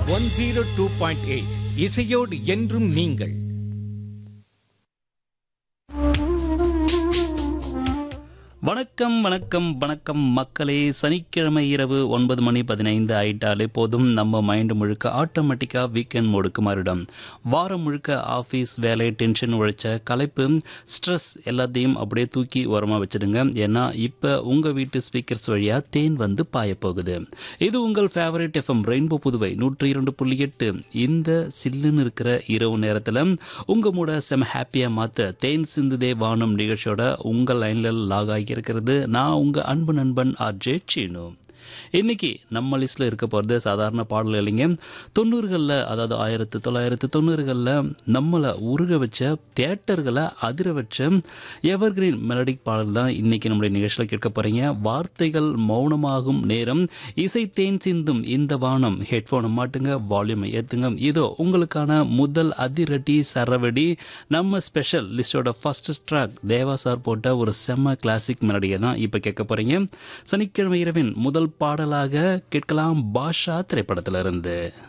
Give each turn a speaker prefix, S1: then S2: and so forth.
S1: one zero two point eight இசையோடு என்றும் நீங்கள்
S2: வணக்கம் வணக்கம் வணக்கம் மக்களே சனிக்கிழமை இரவு ஒன்பது மணி பதினைந்து ஆயிட்டாலே போதும் நம்ம மைண்டு முழுக்க ஆட்டோமேட்டிக்காக வீக்கெண்ட் மோடுக்கு மாறிடும் வாரம் முழுக்க ஆஃபீஸ் வேலை டென்ஷன் உழைச்ச களைப்பு ஸ்ட்ரெஸ் எல்லாத்தையும் அப்படியே தூக்கி ஓரமாக வச்சிடுங்க ஏன்னா இப்போ உங்கள் வீட்டு ஸ்பீக்கர்ஸ் வழியாக தேன் வந்து பாய போகுது இது உங்கள் ஃபேவரட் எஃப்எம் ரெயின்போ புதுவை நூற்றி இரண்டு புள்ளி எட்டு இந்த சில்லுன்னு இருக்கிற இரவு நேரத்தில் உங்கள் மூட செம ஹாப்பியாக மாற்ற தேன் சிந்துதே வானம் நிகழ்ச்சியோட உங்கள் லைனில் லாக் ஆகியிருக்கிறது நான் உங்கள் அன்பு நண்பன் ஆர்ஜே சீனு இன்னைக்கு நம்ம லிஸ்ட்ல இருக்க போகிறது சாதாரண பாடல் இல்லைங்க தொண்ணூறுகளில் அதாவது ஆயிரத்தி தொள்ளாயிரத்தி தொண்ணூறுகளில் நம்மளை உருக வச்ச தேட்டர்களை அதிர வச்ச எவர்கிரீன் மெலடிக் பாடல் தான் இன்னைக்கு நம்முடைய நிகழ்ச்சியில் கேட்க போறீங்க வார்த்தைகள் மௌனமாகும் நேரம் இசை தேன் சிந்தும் இந்த வானம் ஹெட்ஃபோனை மாட்டுங்க வால்யூமை ஏத்துங்க இதோ உங்களுக்கான முதல் அதிரடி சரவடி நம்ம ஸ்பெஷல் லிஸ்டோட ஃபர்ஸ்ட் ட்ராக் தேவா சார் போட்ட ஒரு செம்ம கிளாசிக் மெலடியை தான் இப்போ கேட்க போறீங்க சனிக்கிழமை இரவின் முதல் பாடலாக கேட்கலாம் பாஷா திரைப்படத்திலிருந்து